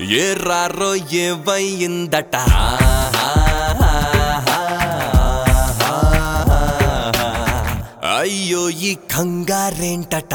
ఎర్రారో ఏవయిందట అయ్యో ఈ కంగారేంటట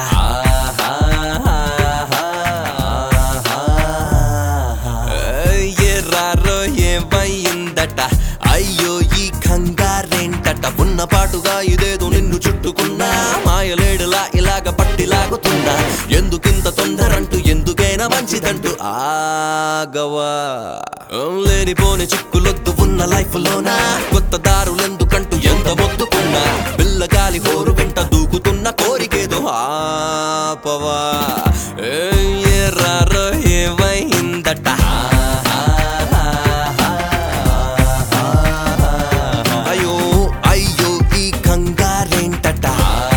ఎర్రారో ఏవయిందట అయ్యో ఈ కంగారేంటట ఉన్న పాటుగా ఇదేదో నిన్ను చుట్టుకున్నా మాయలేడులా ఇలాగ పట్టిలాగుతున్నా ఎందుకింత తొందరంటూ ఎందుకైనా మంచిదంటూ ఆగవా లేనిపోని చిక్కులొద్దు ఉన్న లైఫ్ లోనా కొత్త దారులెందుకంటూ ఎంత మొత్తుకున్నా పిల్లగాలి హోరు వెంట దూకుతున్న కోరికేదో ఆపవా ఎర్రారో ఏమైందట అయ్యో అయ్యో ఈ కంగారేంటట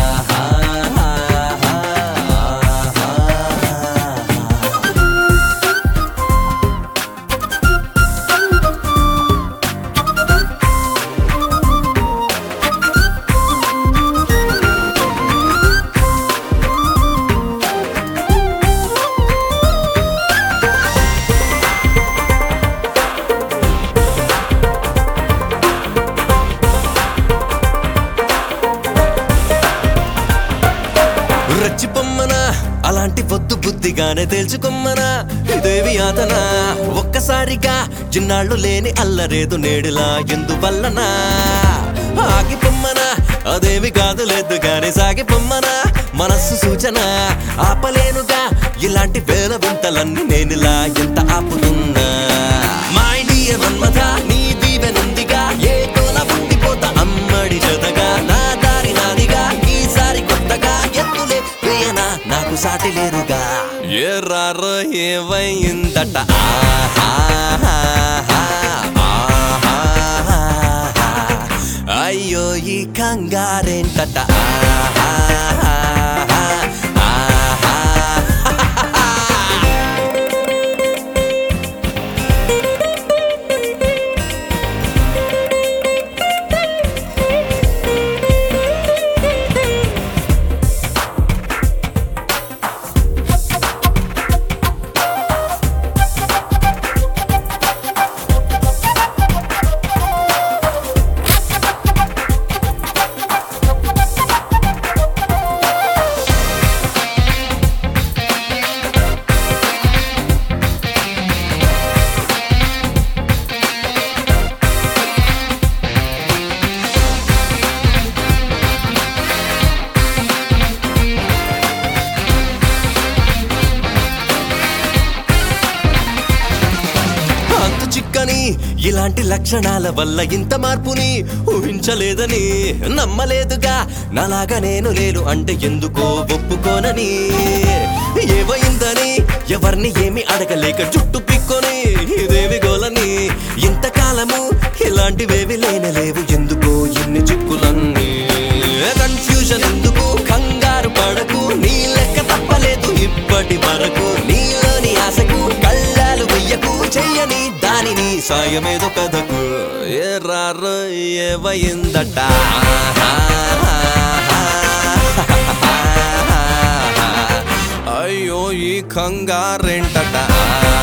రచ్చిపొమ్మనా అలాంటి పొద్దు బుద్ధిగానే తెలుసుకోమ్మనా ఇదేవి ఆతన ఒక్కసారిగా చిన్నాళ్ళు లేని అల్లరేదు నేడులా ఎందువల్లనా ఆగిపొమ్మనా అదేమి కాదు లేదు గాని సాగిపొమ్మనా మనస్సు సూచన ఆపలేనుగా ఇలాంటి వేల వింతలన్నీ నేనులా ఎంత ఆపుతున్నా మై డియర్ మన్మథ నీ దీవెనుందిగా ఏ తోల ఉండిపోతా అమ్మడి జతగా నా దారి నాదిగా ఈసారి కొత్తగా ఎత్తులే వేయనా నాకు సాటి లేరుగా ఎర్రారో ఏవైందట ఆహాహాహా, ఆహాహాహా. అయ్యో ఈ కంగారేంటట ఆహాహాహా, ఆహాహాహా. అంతు చిక్కని ఇలాంటి లక్షణాల వల్ల ఇంత మార్పుని ఊహించలేదని నమ్మలేదుగా నాలాగా నేను లేను అంటే ఎందుకో ఒప్పుకోనని ఏమైందని ఎవరిని ఏమి అడగలేక చుట్టు పిక్కొని ఇదేవి గోలని ఇంతకాలము ఇలాంటివేవి లేనలేవు ఎందుకో ఇన్ని చిక్కులన్నీ కన్ఫ్యూజన్ ఎందుకు కంగారు పడకు నీ లెక్క తప్పలేదు ఇప్పటి వరకు నీలోని ఆశకు కళ్ళాలు వెయ్యకు చెయ్యని దానిని సాయమేదో కథకు ఎర్రారు ఏవయిందట అయ్యో ఈ కంగారేంటట